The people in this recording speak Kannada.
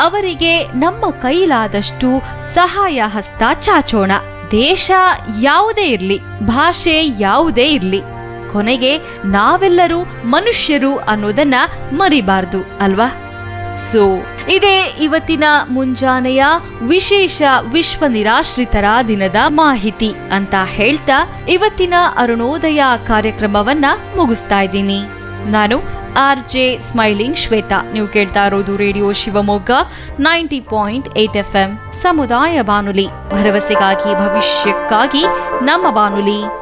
ಅವರಿಗೆ ನಮ್ಮ ಕೈಲಾದಷ್ಟು ಸಹಾಯ ಹಸ್ತ ಚಾಚೋಣ ದೇಶ ಯಾವುದೇ ಇರ್ಲಿ ಭಾಷೆ ಯಾವುದೇ ಇರ್ಲಿ ಕೊನೆಗೆ ನಾವೆಲ್ಲರೂ ಮನುಷ್ಯರು ಅನ್ನೋದನ್ನ ಮರಿಬಾರ್ದು ಅಲ್ವಾ ಸೊ ಇದೇ ಇವತ್ತಿನ ಮುಂಜಾನೆಯ ವಿಶೇಷ ವಿಶ್ವ ನಿರಾಶ್ರಿತರ ದಿನದ ಮಾಹಿತಿ ಅಂತ ಹೇಳ್ತಾ ಇವತ್ತಿನ ಅರುಣೋದಯ ಕಾರ್ಯಕ್ರಮವನ್ನ ಮುಗಿಸ್ತಾ ಇದ್ದೀನಿ ನಾನು ಆರ್ ಜೆ ಸ್ಮೈಲಿಂಗ್ ಶ್ವೇತಾ ನೀವು ಕೇಳ್ತಾ ಇರೋದು radio Shivamogga ninety point eight F M ಸಮುದಾಯ ಬಾನುಲಿ ಭರವಸೆಗಾಗಿ ಭವಿಷ್ಯಕ್ಕಾಗಿ ನಮ್ಮ ಬಾನುಲಿ